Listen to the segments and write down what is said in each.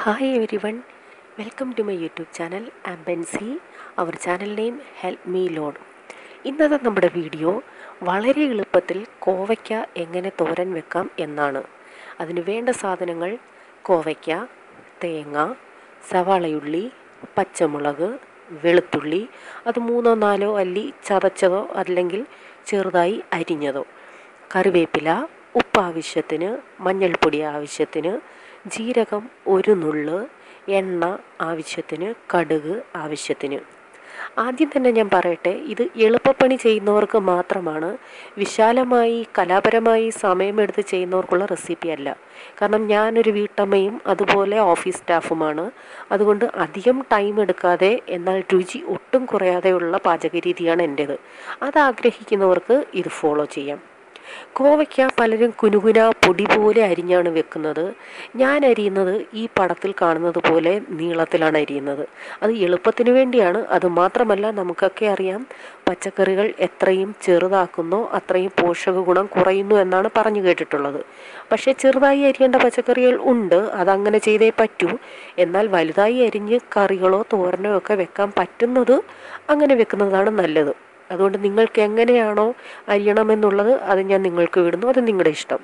hi everyone welcome to my YouTube channel ആംബൻസി our channel name help me lord ഇന്നത്തെ നമ്മുടെ video വളരെ എളുപ്പത്തിൽ കോവയ്ക്ക എങ്ങനെ തോരൻ വെക്കാം എന്നാണ് അതിന് വേണ്ട സാധനങ്ങൾ കോവയ്ക്ക തേങ്ങ സവാളയുള്ളി പച്ചമുളക് വെളുത്തുള്ളി അത് മൂന്നോ നാലോ അല്ലി ചതച്ചതോ അല്ലെങ്കിൽ ചെറുതായി അരിഞ്ഞതോ കറിവേപ്പില ഉപ്പ് ആവശ്യത്തിന് മഞ്ഞൾപ്പൊടി ആവശ്യത്തിന് ജീരകം ഒരു നുള്ള് എണ്ണ ആവശ്യത്തിന് കടുക് ആവശ്യത്തിന് ആദ്യം തന്നെ ഞാൻ പറയട്ടെ ഇത് എളുപ്പപ്പണി ചെയ്യുന്നവർക്ക് മാത്രമാണ് വിശാലമായി കലാപരമായി സമയമെടുത്ത് ചെയ്യുന്നവർക്കുള്ള റെസിപ്പി അല്ല കാരണം ഞാനൊരു വീട്ടമ്മയും അതുപോലെ ഓഫീസ് സ്റ്റാഫുമാണ് അതുകൊണ്ട് അധികം ടൈം എടുക്കാതെ എന്നാൽ രുചി ഒട്ടും കുറയാതെയുള്ള പാചക രീതിയാണ് എൻ്റേത് അത് ആഗ്രഹിക്കുന്നവർക്ക് ഇത് ഫോളോ ചെയ്യാം കോവയ്ക്ക പലരും കുനുകുന പൊടി പോലെ അരിഞ്ഞാണ് വെക്കുന്നത് ഞാൻ അരിയുന്നത് ഈ പടത്തിൽ കാണുന്നത് പോലെ നീളത്തിലാണ് അരിയുന്നത് അത് എളുപ്പത്തിന് വേണ്ടിയാണ് അത് മാത്രമല്ല നമുക്കൊക്കെ അറിയാം പച്ചക്കറികൾ എത്രയും ചെറുതാക്കുന്നോ അത്രയും പോഷക ഗുണം കുറയുന്നു എന്നാണ് പറഞ്ഞു കേട്ടിട്ടുള്ളത് പക്ഷേ ചെറുതായി അരിയേണ്ട പച്ചക്കറികൾ ഉണ്ട് അതങ്ങനെ ചെയ്തേ പറ്റൂ എന്നാൽ വലുതായി അരിഞ്ഞ് കറികളോ തോരനോ ഒക്കെ വെക്കാൻ പറ്റുന്നത് അങ്ങനെ വെക്കുന്നതാണ് നല്ലത് അതുകൊണ്ട് നിങ്ങൾക്ക് എങ്ങനെയാണോ അരിയണമെന്നുള്ളത് അത് ഞാൻ നിങ്ങൾക്ക് വിടുന്നു അത് നിങ്ങളുടെ ഇഷ്ടം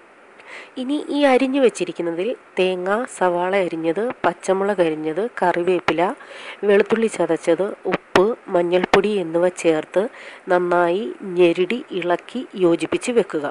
ഇനി ഈ അരിഞ്ഞു വെച്ചിരിക്കുന്നതിൽ തേങ്ങ സവാള അരിഞ്ഞത് പച്ചമുളക് അരിഞ്ഞത് കറിവേപ്പില വെളുത്തുള്ളി ചതച്ചത് ഉപ്പ് മഞ്ഞൾപ്പൊടി എന്നിവ ചേർത്ത് നന്നായി ഞെരുടി ഇളക്കി യോജിപ്പിച്ച് വെക്കുക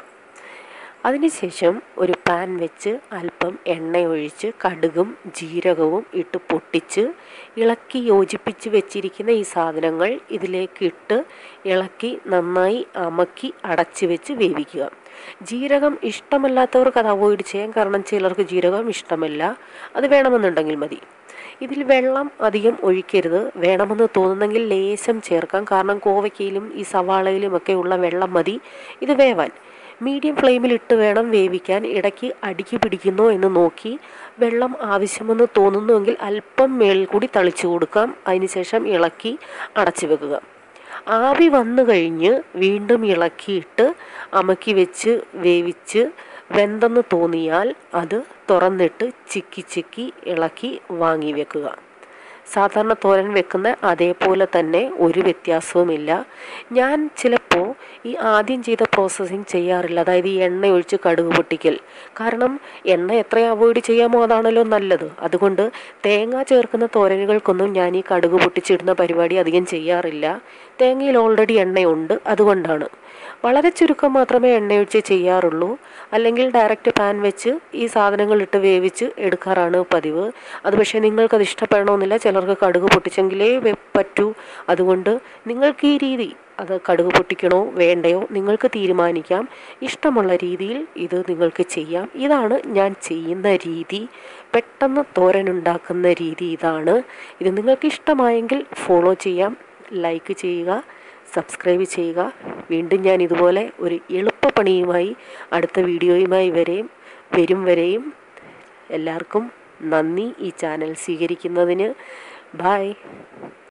അതിനുശേഷം ഒരു പാൻ വെച്ച് അല്പം എണ്ണ ഒഴിച്ച് കടുകും ജീരകവും ഇട്ട് പൊട്ടിച്ച് ഇളക്കി യോജിപ്പിച്ച് വെച്ചിരിക്കുന്ന ഈ സാധനങ്ങൾ ഇതിലേക്ക് ഇട്ട് ഇളക്കി നന്നായി അമക്കി അടച്ച് വെച്ച് വേവിക്കുക ജീരകം ഇഷ്ടമല്ലാത്തവർക്ക് അത് അവോയ്ഡ് ചെയ്യാം കാരണം ചിലർക്ക് ജീരകം ഇഷ്ടമല്ല അത് വേണമെന്നുണ്ടെങ്കിൽ മതി ഇതിൽ വെള്ളം അധികം ഒഴിക്കരുത് വേണമെന്ന് തോന്നുന്നെങ്കിൽ ലേശം ചേർക്കാം കാരണം കോവയ്ക്കയിലും ഈ സവാളയിലും ഒക്കെ ഉള്ള വെള്ളം മതി ഇത് വേവാൻ മീഡിയം ഫ്ലെയിമിൽ ഇട്ട് വേണം വേവിക്കാൻ ഇടയ്ക്ക് അടുക്കി പിടിക്കുന്നോ എന്ന് നോക്കി വെള്ളം ആവശ്യമെന്ന് തോന്നുന്നുവെങ്കിൽ അല്പം മേളിൽ കൂടി തളിച്ചു കൊടുക്കാം അതിനുശേഷം ഇളക്കി അടച്ചു വെക്കുക ആവി വന്നു കഴിഞ്ഞ് വീണ്ടും ഇളക്കിയിട്ട് അമക്കി വെച്ച് വേവിച്ച് വെന്തെന്ന് തോന്നിയാൽ അത് തുറന്നിട്ട് ചിക്കി ചിക്കി ഇളക്കി വാങ്ങി വെക്കുക സാധാരണ തോരൻ വെക്കുന്ന അതേപോലെ തന്നെ ഒരു വ്യത്യാസവുമില്ല ഞാൻ ചിലപ്പോൾ ഈ ആദ്യം ചെയ്ത പ്രോസസ്സിങ് ചെയ്യാറില്ല അതായത് ഈ എണ്ണ ഒഴിച്ച് കടുക് പൊട്ടിക്കൽ കാരണം എണ്ണ എത്ര അവോയ്ഡ് ചെയ്യാമോ അതാണല്ലോ നല്ലത് അതുകൊണ്ട് തേങ്ങ ചേർക്കുന്ന തോരനുകൾക്കൊന്നും ഞാൻ ഈ കടുക് പൊട്ടിച്ചിടുന്ന പരിപാടി അധികം ചെയ്യാറില്ല തേങ്ങയിൽ ഓൾറെഡി എണ്ണയുണ്ട് അതുകൊണ്ടാണ് വളരെ ചുരുക്കം മാത്രമേ എണ്ണയൊഴിച്ച് ചെയ്യാറുള്ളൂ അല്ലെങ്കിൽ ഡയറക്റ്റ് പാൻ വെച്ച് ഈ സാധനങ്ങൾ ഇട്ട് വേവിച്ച് എടുക്കാറാണ് പതിവ് അത് പക്ഷേ നിങ്ങൾക്കത് ഇഷ്ടപ്പെടണമെന്നില്ല ചിലർക്ക് കടുക് പൊട്ടിച്ചെങ്കിലേ പറ്റൂ അതുകൊണ്ട് നിങ്ങൾക്ക് ഈ രീതി അത് കടുക് പൊട്ടിക്കണോ വേണ്ടയോ നിങ്ങൾക്ക് തീരുമാനിക്കാം ഇഷ്ടമുള്ള രീതിയിൽ ഇത് നിങ്ങൾക്ക് ചെയ്യാം ഇതാണ് ഞാൻ ചെയ്യുന്ന രീതി പെട്ടെന്ന് തോരനുണ്ടാക്കുന്ന രീതി ഇതാണ് ഇത് നിങ്ങൾക്ക് ഇഷ്ടമായെങ്കിൽ ഫോളോ ചെയ്യാം ലൈക്ക് ചെയ്യുക സബ്സ്ക്രൈബ് ചെയ്യുക വീണ്ടും ഞാൻ ഇതുപോലെ ഒരു എളുപ്പപ്പണിയുമായി അടുത്ത വീഡിയോയുമായി വരെയും വരും വരെയും എല്ലാവർക്കും നന്ദി ഈ ചാനൽ സ്വീകരിക്കുന്നതിന് ബായ്